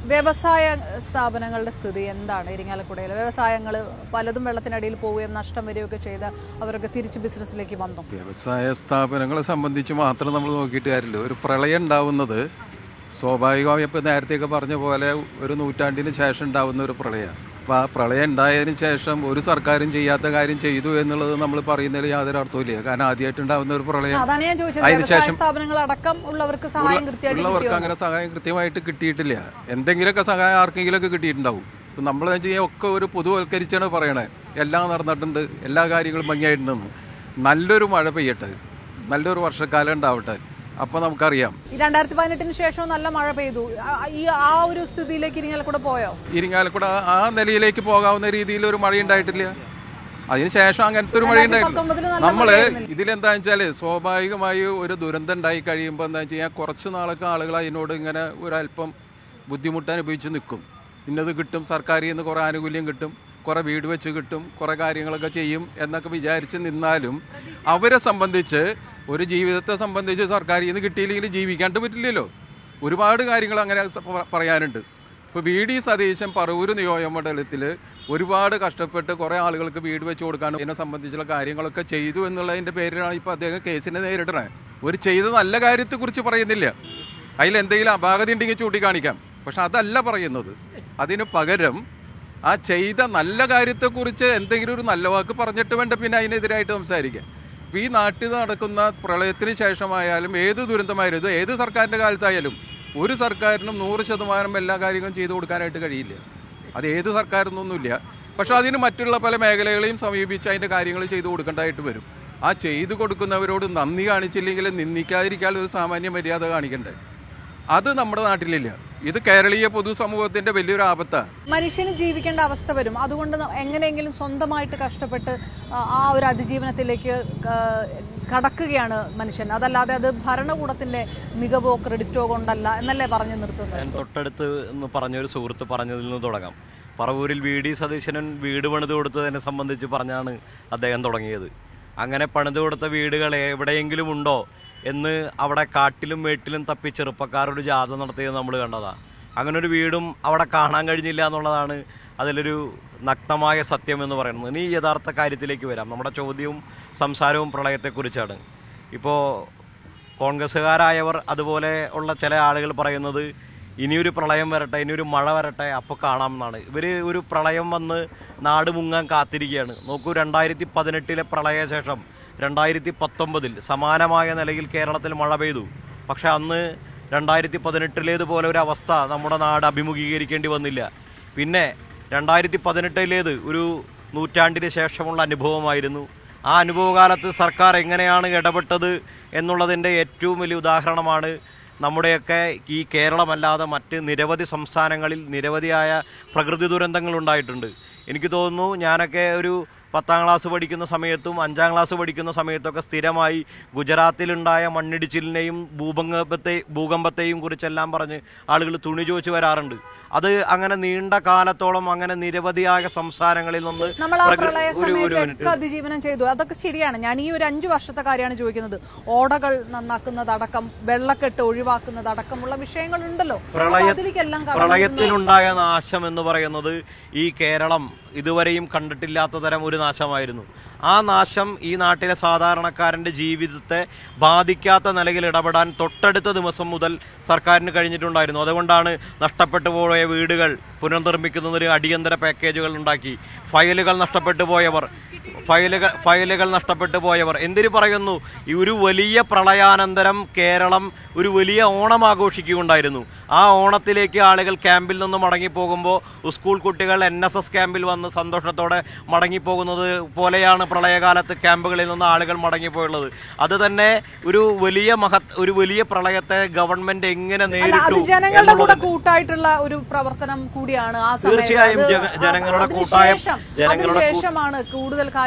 വ്യവസായ സ്ഥാപനങ്ങളുടെ സ്ഥിതി എന്താണ് ഇരിങ്ങാലക്കുടയിൽ വ്യവസായങ്ങൾ പലതും വെള്ളത്തിനടിയിൽ പോവുകയും നഷ്ടം വരികയൊക്കെ ചെയ്ത് അവരൊക്കെ തിരിച്ച് ബിസിനസ്സിലേക്ക് വന്നു വ്യവസായ സ്ഥാപനങ്ങളെ സംബന്ധിച്ച് മാത്രം നമ്മൾ നോക്കിയിട്ട് കാര്യമില്ല ഒരു പ്രളയം ഉണ്ടാവുന്നത് സ്വാഭാവികമായി ഇപ്പോൾ നേരത്തെയൊക്കെ പറഞ്ഞ പോലെ ഒരു നൂറ്റാണ്ടിന് ശേഷം ഉണ്ടാവുന്ന ഒരു പ്രളയമാണ് അപ്പോൾ ആ പ്രളയം ഉണ്ടായതിനു ശേഷം ഒരു സർക്കാരും ചെയ്യാത്ത കാര്യം ചെയ്തു എന്നുള്ളത് നമ്മൾ പറയുന്നതിൽ യാതൊരു അർത്ഥമില്ല കാരണം ആദ്യമായിട്ട് ഉണ്ടാവുന്ന ഒരു പ്രളയം അതാണ് ഞാൻ ചോദിച്ചത് അതിന് വ്യവസായ ശേഷം സ്ഥാപനങ്ങൾ അടക്കം ഉള്ളവർക്ക് സഹായം കൃത്യമായിട്ട് ഉള്ളവർക്ക് കിട്ടിയോ? അങ്ങനെ സഹായം കൃത്യമായിട്ട് കിട്ടിയിട്ടില്ല എന്തെങ്കിലുമൊക്കെ സഹായം ആർക്കെങ്കിലുമൊക്കെ കിട്ടിയിട്ടുണ്ടാവും ഇപ്പം നമ്മൾ വെച്ചാൽ ഒക്കെ ഒരു പൊതുവൽക്കരിച്ചാണ് പറയണേ എല്ലാം നടന്നിട്ടുണ്ട് എല്ലാ കാര്യങ്ങളും ഭംഗിയായിട്ടുണ്ടെന്ന് നല്ലൊരു മഴ പെയ്യട്ടെ നല്ലൊരു വർഷക്കാലം ഉണ്ടാവട്ടെ അപ്പോൾ നമുക്കറിയാം ഈ രണ്ടായിരത്തി പതിനെട്ടിന് ശേഷവും നല്ല മഴ പെയ്തു ആ- ഈ ആ ഒരു സ്ഥിതിയിലേക്ക് ഇരിങ്ങാലക്കുട പോയോ ഇരിങ്ങാലക്കുട ആ നിലയിലേക്ക് പോകാവുന്ന രീതിയിൽ ഒരു മഴ ഉണ്ടായിട്ടില്ല അതിനുശേഷം അങ്ങനത്തെ ഒരു മഴ ഉണ്ടായിട്ടില്ല പത്തൊമ്പതില് നല്ല നമ്മള് മഴയായിരുന്നില്ലേ? ഇതിലെന്താ വെച്ചാല് സ്വാഭാവികമായി ഒരു ദുരന്തം ഉണ്ടായി കഴിയുമ്പോൾ എന്താ വെച്ച് കഴിഞ്ഞാൽ കുറച്ച് നാളൊക്കെ ആളുകൾ അതിനോട് ഇങ്ങനെ ഒരല്പം ബുദ്ധിമുട്ട് അനുഭവിച്ച് നിൽക്കും ഇന്നത് കിട്ടും സർക്കാരിൽ നിന്ന് കുറേ ആനുകൂല്യം കിട്ടും കുറേ വീട് വെച്ച് കിട്ടും കുറേ കാര്യങ്ങളൊക്കെ ചെയ്യും എന്നൊക്കെ വിചാരിച്ച് നിന്നാലും അവരെ സംബന്ധിച്ച് ഒരു ജീവിതത്തെ സംബന്ധിച്ച് സർക്കാരിൽ നിന്ന് കിട്ടിയില്ലെങ്കിൽ ജീവിക്കാണ്ട് പറ്റില്ലല്ലോ ഒരുപാട് കാര്യങ്ങൾ അങ്ങനെ സ- പ- പറയാനുണ്ട് ഇപ്പോൾ വി ഡി സതീശൻ പറവൂർ നിയോജകമണ്ഡലത്തിൽ ഒരുപാട് കഷ്ടപ്പെട്ട് കുറേ ആളുകൾക്ക് വീട് വെച്ച് കൊടുക്കാനും ഇതിനെ സംബന്ധിച്ചുള്ള കാര്യങ്ങളൊക്കെ ചെയ്തു എന്നുള്ളതിൻ്റെ പേരിലാണ് ഇപ്പോൾ അദ്ദേഹം കേസിനെ നേരിടണേ ഒരു ചെയ്ത നല്ല കാര്യത്തെക്കുറിച്ച് പറയുന്നില്ല അതിൽ എന്തെങ്കിലും അപാകത ഉണ്ടെങ്കിൽ ചൂണ്ടിക്കാണിക്കാം പക്ഷെ അതല്ല പറയുന്നത് അതിന് പകരം ആ ചെയ്ത നല്ല കാര്യത്തെക്കുറിച്ച് എന്തെങ്കിലും ഒരു നല്ല വാക്ക് പറഞ്ഞിട്ട് വേണ്ട പിന്നെ അതിനെതിരായിട്ട് സംസാരിക്കാൻ ഇപ്പോൾ ഈ നാട്ടിൽ നടക്കുന്ന പ്രളയത്തിന് ശേഷമായാലും ഏത് ദുരന്തമായാലും ഇത് ഏത് സർക്കാരിൻ്റെ കാലത്തായാലും ഒരു സർക്കാരിനും നൂറ് ശതമാനം എല്ലാ കാര്യങ്ങളും ചെയ്തു കൊടുക്കാനായിട്ട് കഴിയില്ല അത് ഏത് സർക്കാരിനൊന്നുമില്ല പക്ഷെ അതിന് മറ്റുള്ള പല മേഖലകളെയും സമീപിച്ച് അതിൻ്റെ കാര്യങ്ങൾ ചെയ്തു കൊടുക്കേണ്ടതായിട്ട് വരും ആ ചെയ്തു കൊടുക്കുന്നവരോട് നന്ദി കാണിച്ചില്ലെങ്കിൽ നിന്ദിക്കാതിരിക്കാൻ ഒരു സാമാന്യ മര്യാദ കാണിക്കണ്ടേ അത് നമ്മുടെ നാട്ടിലില്ല ഇത് കേരളീയ പൊതുസമൂഹത്തിന്റെ വലിയൊരു ആപത്താണ് മനുഷ്യന് ജീവിക്കേണ്ട അവസ്ഥ വരും അതുകൊണ്ട് ന- എങ്ങനെയെങ്കിലും സ്വന്തമായിട്ട് കഷ്ടപ്പെട്ട് ആ- ആ ഒരു അതിജീവനത്തിലേക്ക് ക- കടക്കുകയാണ് മനുഷ്യൻ അതല്ലാതെ അത് ഭരണകൂടത്തിന്റെ മികവോ ക്രെഡിറ്റോ കൊണ്ടല്ല എന്നല്ലേ പറഞ്ഞു നിർത്തുന്നത് ഞാൻ തൊട്ടടുത്ത് എന്ന് പറഞ്ഞൊരു സുഹൃത്ത് പറഞ്ഞതിൽ നിന്ന് തുടങ്ങാം പറവൂരിൽ വി ഡി സതീശനൻ വീട് പണിത് കൊടുത്തതിനെ സംബന്ധിച്ച് പറഞ്ഞാണ് അദ്ദേഹം തുടങ്ങിയത് അങ്ങനെ പണിത് കൊടുത്ത വീടുകൾ എവിടെയെങ്കിലും ഉണ്ടോ എന്ന് അവിടെ കാട്ടിലും മേട്ടിലും തപ്പി ചെറുപ്പക്കാരൊരു ജാഥ നടത്തിയത് നമ്മൾ കണ്ടതാണ് അങ്ങനെ ഒരു വീടും അവിടെ കാണാൻ കഴിഞ്ഞില്ല എന്നുള്ളതാണ് അതിലൊരു നഗ്നമായ സത്യം എന്ന് പറയുന്നത് ഇനി യഥാർത്ഥ കാര്യത്തിലേക്ക് വരാം നമ്മുടെ ചോദ്യവും സംസാരവും പ്രളയത്തെക്കുറിച്ചാണ് ഇപ്പോൾ കോൺഗ്രസ്സുകാരായവർ അതുപോലെ ഉള്ള ചില ആളുകൾ പറയുന്നത് ഇനിയൊരു പ്രളയം വരട്ടെ ഇനിയൊരു മഴ വരട്ടെ അപ്പോൾ കാണാം എന്നാണ് ഇവർ ഒരു പ്രളയം വന്ന് നാട് മുങ്ങാൻ കാത്തിരിക്കുകയാണ് നോക്കൂ രണ്ടായിരത്തി പതിനെട്ടിലെ പ്രളയശേഷം രണ്ടായിരത്തി പത്തൊമ്പതിൽ സമാനമായ നിലയിൽ കേരളത്തിൽ മഴ പെയ്തു പക്ഷെ അന്ന് രണ്ടായിരത്തി പതിനെട്ടിലേതുപോലെ ഒരു അവസ്ഥ നമ്മുടെ നാട് അഭിമുഖീകരിക്കേണ്ടി വന്നില്ല പിന്നെ രണ്ടായിരത്തി പതിനെട്ടിലേത് ഒരു നൂറ്റാണ്ടിന് ശേഷമുള്ള അനുഭവമായിരുന്നു ആ അനുഭവകാലത്ത് സർക്കാർ എങ്ങനെയാണ് ഇടപെട്ടത് എന്നുള്ളതിൻ്റെ ഏറ്റവും വലിയ ഉദാഹരണമാണ് നമ്മുടെയൊക്കെ ഈ കേരളമല്ലാതെ മറ്റ് നിരവധി സംസ്ഥാനങ്ങളിൽ നിരവധിയായ പ്രകൃതി ദുരന്തങ്ങൾ ഉണ്ടായിട്ടുണ്ട് എനിക്ക് തോന്നുന്നു ഞാനൊക്കെ ഒരു പത്താം ക്ലാസ് പഠിക്കുന്ന സമയത്തും അഞ്ചാം ക്ലാസ് പഠിക്കുന്ന സമയത്തൊക്കെ സ്ഥിരമായി ഗുജറാത്തിലുണ്ടായ മണ്ണിടിച്ചിലിനെയും ഭൂകമ്പത്തെ ഭൂകമ്പത്തെയും കുറിച്ചെല്ലാം പറഞ്ഞ് ആളുകൾ തുണി ചോദിച്ചു വരാറുണ്ട് അത് അങ്ങനെ നീണ്ട കാലത്തോളം അങ്ങനെ നിരവധിയായ സംസ്ഥാനങ്ങളിൽ നിന്ന് നമ്മൾ ആ പ്രകൃ- പ്രളയ ഒരു ഒരു സമയത്ത് മിനിറ്റ് ഒക്കെ അതിജീവനം ചെയ്തു അതൊക്കെ ശരിയാണ് ഞാൻ ഈ ഒരു അഞ്ചു വർഷത്തെ കാര്യമാണ് ചോദിക്കുന്നത് ഓടകൾ നന്നാക്കുന്നതടക്കം വെള്ളക്കെട്ട് ഒഴിവാക്കുന്നതടക്കമുള്ള വിഷയങ്ങളുണ്ടല്ലോ പ്രളയ അപ്പൊ അതിലേക്കെല്ലാം കടന്നു പ്രളയത്തിലുണ്ടായ നാശം എന്ന് പറയുന്നത് ഈ കേരളം ഇതുവരെയും കണ്ടിട്ടില്ലാത്ത തരം ഒരു നാശമായിരുന്നു ആ നാശം ഈ നാട്ടിലെ സാധാരണക്കാരന്റെ ജീവിതത്തെ ബാധിക്കാത്ത നിലയിൽ ഇടപെടാൻ തൊട്ടടുത്ത ദിവസം മുതൽ സർക്കാരിന് കഴിഞ്ഞിട്ടുണ്ടായിരുന്നു അതുകൊണ്ടാണ് നഷ്ടപ്പെട്ടു പോയ വീടുകൾ പുനർനിർമ്മിക്കുന്നതിന് അടിയന്തര പാക്കേജുകൾ ഉണ്ടാക്കി ഫയലുകൾ നഷ്ടപ്പെട്ടു പോയവർ ഫയലുകൾ ഫയലുകൾ നഷ്ടപ്പെട്ടു പോയവർ എന്തിനു പറയുന്നു ഈ ഒരു വലിയ പ്രളയാനന്തരം കേരളം ഒരു വലിയ ഓണം ആഘോഷിക്കുകയുണ്ടായിരുന്നു ആ ഓണത്തിലേക്ക് ആളുകൾ ക്യാമ്പിൽ നിന്ന് മടങ്ങിപ്പോകുമ്പോൾ സ്കൂൾ കുട്ടികൾ എൻ എസ് എസ് ക്യാമ്പിൽ വന്ന് സന്തോഷത്തോടെ മടങ്ങിപ്പോകുന്നത് പോലെയാണ് പ്രളയകാലത്ത് ക്യാമ്പുകളിൽ നിന്ന് ആളുകൾ മടങ്ങിപ്പോയുള്ളത് അത് തന്നെ ഒരു വലിയ മഹത് ഒരു വലിയ പ്രളയത്തെ ഗവൺമെന്റ് എങ്ങനെ അല്ല, അത് നേരിട്ടു ജനങ്ങളുടെ കൂടെ എന്നുള്ളത് കൂട്ടായിട്ടുള്ള ഒരു പ്രവർത്തനം കൂടിയാണ് ആ സമയത്ത് തീർച്ചയായും അത് ജന- ജനങ്ങളുടെ അതിനുശേഷം- കൂട്ടായ- ജനങ്ങളുടെ കൂ- അതിനുശേഷമാണ് കൂടുതൽ കാര്യങ്ങൾ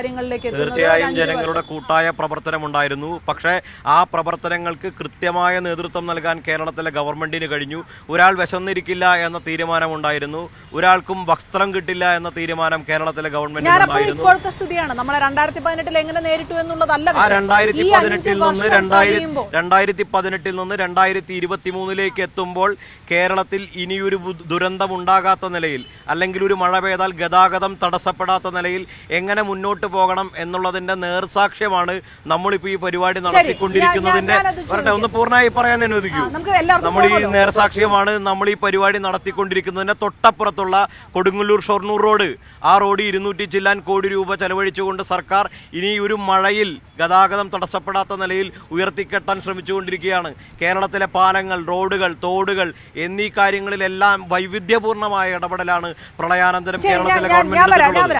കാര്യങ്ങളിലേക്ക് എത്തുന്നത് ഒരു തീർച്ചയായും അഞ്ച് ജനങ്ങളുടെ കൂട്ടായ പ്രവർത്തനമുണ്ടായിരുന്നു പക്ഷേ ആ പ്രവർത്തനങ്ങൾക്ക് കൃത്യമായ നേതൃത്വം നൽകാൻ കേരളത്തിലെ ഗവൺമെന്റിന് കഴിഞ്ഞു ഒരാൾ വിശന്നിരിക്കില്ല എന്ന തീരുമാനമുണ്ടായിരുന്നു ഒരാൾക്കും വസ്ത്രം കിട്ടില്ല എന്ന തീരുമാനം കേരളത്തിലെ ഗവൺമെന്റിന് ഞാനപ്പോൾ ഉണ്ടായിരുന്നു ഇപ്പോഴത്തെ സ്ഥിതിയാണ് നമ്മളെ രണ്ടായിരത്തി പതിനെട്ടിൽ എങ്ങനെ നേരിട്ടു എന്നുള്ളതല്ല ആ വിഷയം. രണ്ടായിരത്തി ഈ പതിനെട്ടിൽ അഞ്ച് നിന്ന് വർഷം രണ്ടായിരത്തി കഴിയുമ്പോൾ രണ്ടായിരത്തി പതിനെട്ടിൽ നിന്ന് രണ്ടായിരത്തി ഇരുപത്തി മൂന്നിലേക്ക് എത്തുമ്പോൾ കേരളത്തിൽ ഇനിയൊരു ബു- ദുരന്തം ഉണ്ടാകാത്ത നിലയിൽ അല്ലെങ്കിൽ ഒരു മഴ പെയ്താൽ ഗതാഗതം തടസ്സപ്പെടാത്ത നിലയിൽ എങ്ങനെ മുന്നോട്ട് പോകണം എന്നുള്ളതിന്റെ നേർസാക്ഷ്യമാണ് നമ്മളിപ്പോൾ ഈ പരിപാടി നടത്തിക്കൊണ്ടിരിക്കുന്നതിന്റെ ഞാനത് വരട്ടെ ഒന്ന് പൂർണ്ണമായി പറയാൻ അനുവദിക്കൂ ആ, നമുക്ക് എല്ലാവർക്കും നമ്മൾ ഈ പോകാമല്ലോ. നേർസാക്ഷ്യമാണ് നമ്മൾ ഈ പരിപാടി നടത്തിക്കൊണ്ടിരിക്കുന്നതിന്റെ തൊട്ടപ്പുറത്തുള്ള കൊടുങ്ങല്ലൂർ ഷൊർണൂർ റോഡ് ആ റോഡ് ഇരുന്നൂറ്റി ചില്ലാൻ കോടി രൂപ ചെലവഴിച്ചുകൊണ്ട് സർക്കാർ ഇനി ഒരു മഴയിൽ ഗതാഗതം തടസ്സപ്പെടാത്ത നിലയിൽ ഉയർത്തിക്കെട്ടാൻ ശ്രമിച്ചുകൊണ്ടിരിക്കുകയാണ് കേരളത്തിലെ പാലങ്ങൾ റോഡുകൾ തോടുകൾ എന്നീ കാര്യങ്ങളിലെല്ലാം വൈവിധ്യപൂർണ്ണമായ ഇടപെടലാണ് പ്രളയാനന്തരം ശരി, ഞാൻ- കേരളത്തിലെ ഞാൻ- ഞാൻ വരാം, ഞാൻ ഗവൺമെന്റ് വരാം.